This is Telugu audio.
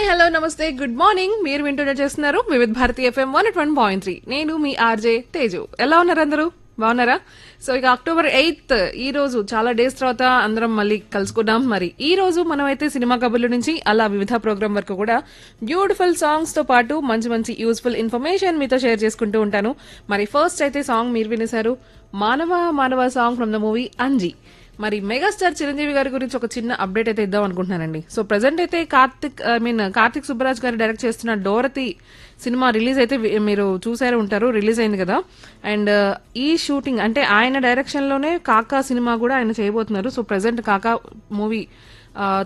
హలో నమస్తే గుడ్ మార్నింగ్ మీరు వింటూనే చేస్తున్నారు Vividh Bharati FM one one point three నేను మీ ఆర్జే తేజు ఎలా ఉన్నారు అందరూ బాగున్నారా సో ఇక అక్టోబర్ ఎయిత్ ఈ రోజు చాలా డేస్ తర్వాత అందరం మళ్ళీ కలుసుకున్నాం మరి ఈ రోజు మనం అయితే సినిమా కబుర్ల నుంచి అలా వివిధ ప్రోగ్రామ్ వరకు కూడా బ్యూటిఫుల్ సాంగ్స్ తో పాటు మంచి మంచి యూస్ఫుల్ ఇన్ఫర్మేషన్ మీతో షేర్ చేసుకుంటూ ఉంటాను మరి ఫస్ట్ అయితే సాంగ్ మీరు వినేశారు మానవ మానవ song from the movie Anji మరి మెగాస్టార్ చిరంజీవి గారి గురించి ఒక చిన్న అప్డేట్ అయితే ఇద్దాం అనుకుంటున్నానండి సో ప్రజెంట్ అయితే కార్తిక్ ఐ మీన్ కార్తిక్ సుబ్బరాజ్ గారు డైరెక్ట్ చేస్తున్న డోరతి సినిమా రిలీజ్ అయితే వి- మీరు చూసారు ఉంటారు రిలీజ్ అయింది కదా అండ్ ఈ షూటింగ్ అంటే ఆయన డైరెక్షన్ లోనే కాకా సినిమా కూడా ఆయన చేయబోతున్నారు సో ప్రజెంట్ కాకా మూవీ